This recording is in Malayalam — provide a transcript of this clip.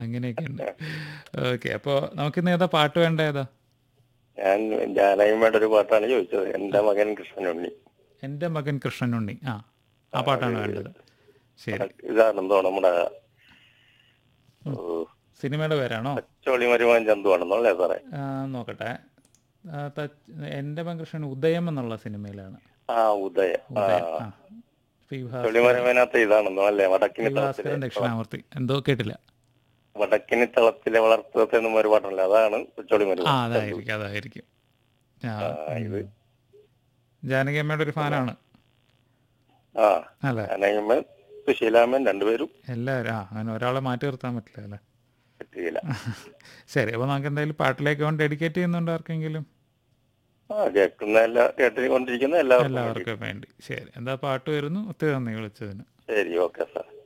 അങ്ങനെയൊക്കെ ഉണ്ട് ഓക്കെ അപ്പോൾ നമുക്കിന്ന് ഏതാ പാട്ട് വേണ്ട ഏതാ ഞാൻ ജാനകിയമ്മയുടെ ഒരു പാട്ടാണ് ചോദിച്ചത് എന്റെ മകൻ കൃഷ്ണനുണ്ണി എൻ്റെ മകൻ കൃഷ്ണനുണ്ണി ആ ആ പാട്ടാണ് വേണ്ടത് ശരി ഇതാണെന്തോ നമ്മുടെ സിനിമയുടെ പേരാണോ ചോളി മരുമാൻ ചന്തുവാണെന്നല്ലേ സാറേ ആ, നോക്കട്ടെ ആ, ത- എൻ്റെ മകൻ കൃഷ്ണൻ ഉദയം എന്നുള്ള സിനിമയിലാണ് ആ ഉദയ ആ ഉദയം ആ ശ്രീഭാസ് ചോളി മരുമാനത്തെ ഇതാണെന്നോ അല്ലേ വടക്കിനി തളത്തിലെ ശ്രീഭാസ്കരൻ ദക്ഷിണാമൂർത്തി എന്തോ കേട്ടില്ല വടക്കിനി തളത്തിലെ വളർത്തത്തെ എന്നും ഒരു പാട്ടല്ലേ അതാണ് ചോളി ആ മരുമാൻ അതായിരിക്കും അതായിരിക്കും ആ ആ, ഇത് ജാനകി അമ്മയുടെ ഒരു ഫാനാണ് ആ അല്ലേ ജാനകിയമ്മ സുശീലാമ്മൻ രണ്ടുപേരും എല്ലാവരും ആ അങ്ങനെ ഒരാളെ മാറ്റി നിർത്താൻ പറ്റില്ല അല്ലേ പറ്റിയില്ല ശരി അപ്പോൾ നമുക്ക് എന്തായാലും പാട്ടിലേക്ക് കൊണ്ട് ഡെഡിക്കേറ്റ് ചെയ്യുന്നുണ്ട് ആർക്കെങ്കിലും ആ കേൾക്കുന്ന എല്ലാ കേട്ടുകൊണ്ടിരിക്കുന്ന എല്ലാവർക്കും വേണ്ടി. എല്ലാവർക്കും വേണ്ടി ശരി എന്താ പാട്ട് വരുന്നു ഒത്തിരി നന്ദി വിളിച്ചതിന് ശരി ഓക്കെ സാർ